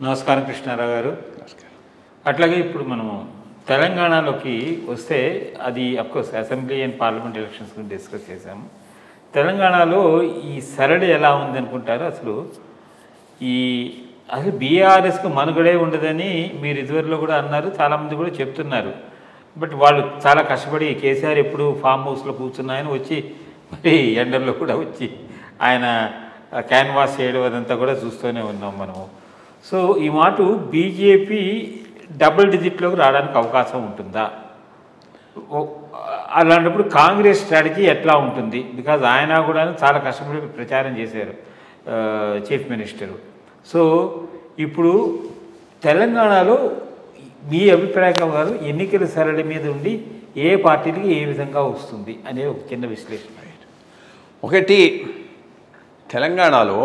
నమస్కారం కృష్ణారావు గారు అట్లాగే ఇప్పుడు మనము తెలంగాణలోకి వస్తే అది of course assembly and parliament elections గురించి డిస్కస్ చేశాము తెలంగాణలో ఈ సరళి ఎలా ఉంది అనుకుంటారు అసలు ఈ అసలు బీఆర్ఎస్కి మనుగడే ఉండదని మీరు ఇదివరలో కూడా అన్నారు చాలామంది కూడా చెప్తున్నారు బట్ వాళ్ళు చాలా కష్టపడి కేసీఆర్ ఎప్పుడు ఫామ్ హౌస్లో కూర్చున్నాయని వచ్చి మరి ఎండల్లో కూడా వచ్చి ఆయన క్యాన్వాస్ చేయడం అదంతా కూడా చూస్తూనే ఉన్నాం మనము సో ఈ మాట బీజేపీ డబుల్ డిజిట్లోకి రావడానికి అవకాశం ఉంటుందా ఓ- అలాంటప్పుడు కాంగ్రెస్ స్ట్రాటజీ ఎట్లా ఉంటుంది బికాజ్ ఆయన కూడా చాలా కష్టపడి ప్రచారం చేశారు ఆ, చీఫ్ మినిస్టరు సో ఇప్పుడు తెలంగాణలో మీ అభిప్రాయం గారు ఎన్నికల సరళి మీద ఉండి ఏ పార్టీకి ఏ విధంగా వస్తుంది అనే ఒక చిన్న విశ్లేషణ ఒకటి తెలంగాణలో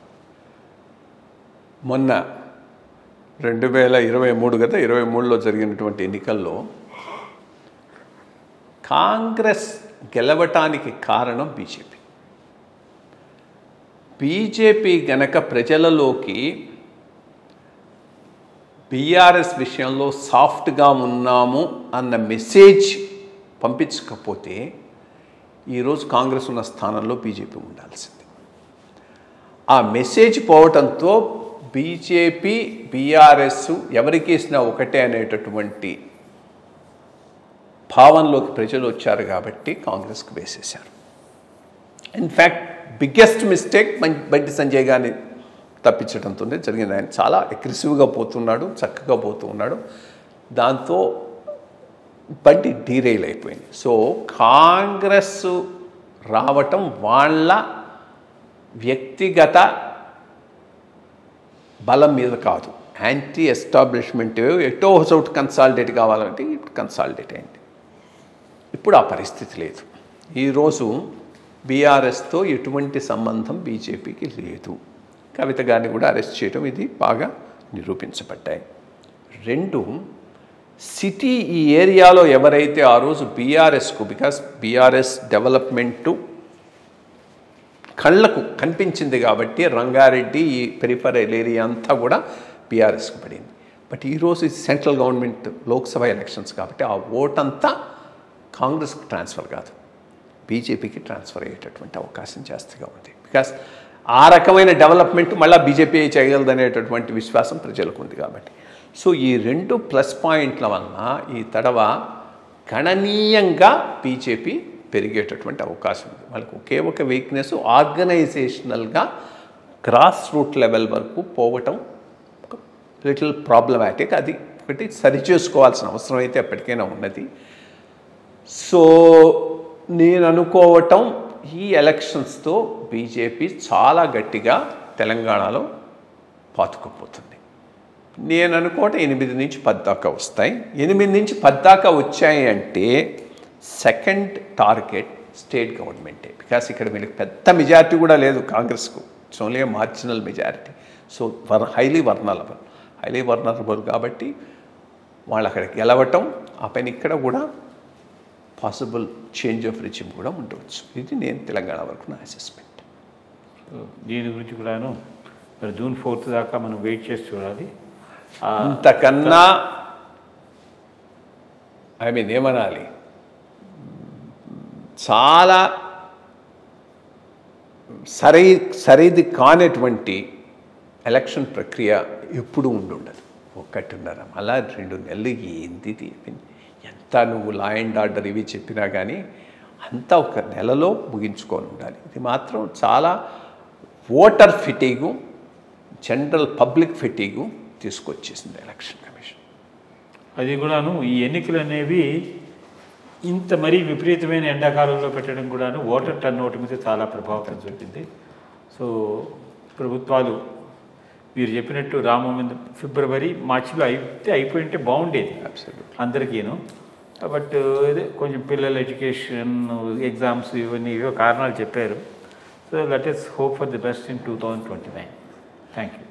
మొన్న రెండు వేల ఇరవై మూడు కదా ఇరవై మూడులో జరిగినటువంటి ఎన్నికల్లో కాంగ్రెస్ గెలవటానికి కారణం బీజేపీ బీజేపీ గనక ప్రజలలోకి బీఆర్ఎస్ విషయంలో సాఫ్ట్గా ఉన్నాము అన్న మెసేజ్ పంపించకపోతే ఈరోజు కాంగ్రెస్ ఉన్న స్థానంలో బీజేపీ ఉండాల్సింది ఆ మెసేజ్ పోవటంతో బీజేపీ బీఆర్ఎస్ ఎవరికి ఇచ్చినా ఒకటే అనేటటువంటి భావనలోకి ప్రజలు వచ్చారు కాబట్టి కాంగ్రెస్కి వేసేశారు ఇన్ఫ్యాక్ట్ బిగ్గెస్ట్ మిస్టేక్ బండి సంజయ్ గారిని తప్పించడంతో జరిగింది ఆయన చాలా అగ్రెసివ్గా పోతున్నాడు చక్కగా పోతూ ఉన్నాడు దాంతో బండి డీరైల్ అయిపోయింది సో కాంగ్రెస్ రావటం వాళ్ళ వ్యక్తిగత బలం మీద కాదు యాంటీ ఎస్టాబ్లిష్మెంట్ ఎటో చోటు కన్సాలిడేట్ కావాలంటే ఇప్పుడు కన్సాలిడేట్ అయింది ఇప్పుడు ఆ పరిస్థితి లేదు ఈరోజు బీఆర్ఎస్తో ఎటువంటి సంబంధం బీజేపీకి లేదు కవిత గారిని కూడా అరెస్ట్ చేయడం ఇది బాగా నిరూపించబడ్డాయి రెండు సిటీ ఈ ఏరియాలో ఎవరైతే ఆ రోజు బీఆర్ఎస్కు బికాస్ బీఆర్ఎస్ డెవలప్మెంటు కళ్ళకు కనిపించింది కాబట్టి రంగారెడ్డి ఈ పెరిఫరల్ ఏరియా అంతా కూడా బీఆర్ఎస్కి పడింది బట్ ఈరోజు ఇది సెంట్రల్ గవర్నమెంట్ లోక్సభ ఎలక్షన్స్ కాబట్టి ఆ ఓటంతా కాంగ్రెస్కి ట్రాన్స్ఫర్ కాదు బీజేపీకి ట్రాన్స్ఫర్ అయ్యేటటువంటి అవకాశం జాస్తిగా ఉంది బికాస్ ఆ రకమైన డెవలప్మెంట్ మళ్ళీ బీజేపీ చేయగలదనేటటువంటి విశ్వాసం ప్రజలకు ఉంది కాబట్టి సో ఈ రెండు ప్లస్ పాయింట్ల వలన ఈ తడవ గణనీయంగా బీజేపీ పెరిగేటటువంటి అవకాశం ఉంది వాళ్ళకి ఒకే ఒక వీక్నెస్ ఆర్గనైజేషనల్గా గ్రాస్ రూట్ లెవెల్ వరకు పోవటం లిటిల్ ప్రాబ్లమాటిక్ అది ఒకటి సరిచేసుకోవాల్సిన అవసరం అయితే ఎప్పటికైనా ఉన్నది సో నేను అనుకోవటం ఈ ఎలక్షన్స్తో బీజేపీ చాలా గట్టిగా తెలంగాణలో పాతుకుపోతుంది నేను అనుకోవటం ఎనిమిది నుంచి పది దాకా వస్తాయి ఎనిమిది నుంచి పది దాకా వచ్చాయి అంటే సెకండ్ టార్గెట్ స్టేట్ గవర్నమెంటే బికాస్ ఇక్కడ వీళ్ళకి పెద్ద మెజారిటీ కూడా లేదు కాంగ్రెస్కు it's only marginal majority so వర్ హైలీ వర్నలబుల్ హైలీ వర్నలబుల్ కాబట్టి వాళ్ళు అక్కడ గెలవటం ఆ పైన ఇక్కడ కూడా పాసిబుల్ చేంజ్ ఆఫ్ రిజిమ్ కూడా ఉండవచ్చు ఇది నేను తెలంగాణ వరకు నా అసెస్మెంట్ సో దీని గురించి కూడాను మరి జూన్ ఫోర్త్ దాకా మనం వెయిట్ చేసి చూడాలి ఆ, అంతకన్నా ఐ మీన్ ఏమనాలి చాలా సరై సరైది కానటువంటి ఎలక్షన్ ప్రక్రియ ఎప్పుడూ ఉండుండదు ఒకటిన్నర మళ్ళా రెండు నెలలు ఏంది ఇది? I mean, ఎంత నువ్వు లా అండ్ ఆర్డర్ ఇవి చెప్పినా కానీ అంతా ఒక నెలలో ముగించుకొని ఉండాలి ఇది మాత్రం చాలా voter fatigue general public fatigue తీసుకొచ్చేసింది ఎలక్షన్ కమిషన్ అది కూడాను ఈ ఎన్నికలు అనేవి ఇంత మరీ విపరీతమైన ఎండాకాలంలో పెట్టడం కూడాను ఓటర్ టర్న్అవుట్ మీద చాలా ప్రభావితం చూపింది సో ప్రభుత్వాలు మీరు చెప్పినట్టు రామ మీద ఫిబ్రవరి మార్చిలో అయితే అయిపోయింటే బాగుండేది అబ్సల్యూట్ అందరికీను బట్ ఇదే కొంచెం పిల్లల ఎడ్యుకేషన్ ఎగ్జామ్స్ ఇవన్నీ ఇవో కారణాలు చెప్పారు so let's hope for the best in two thousand twenty nine thank you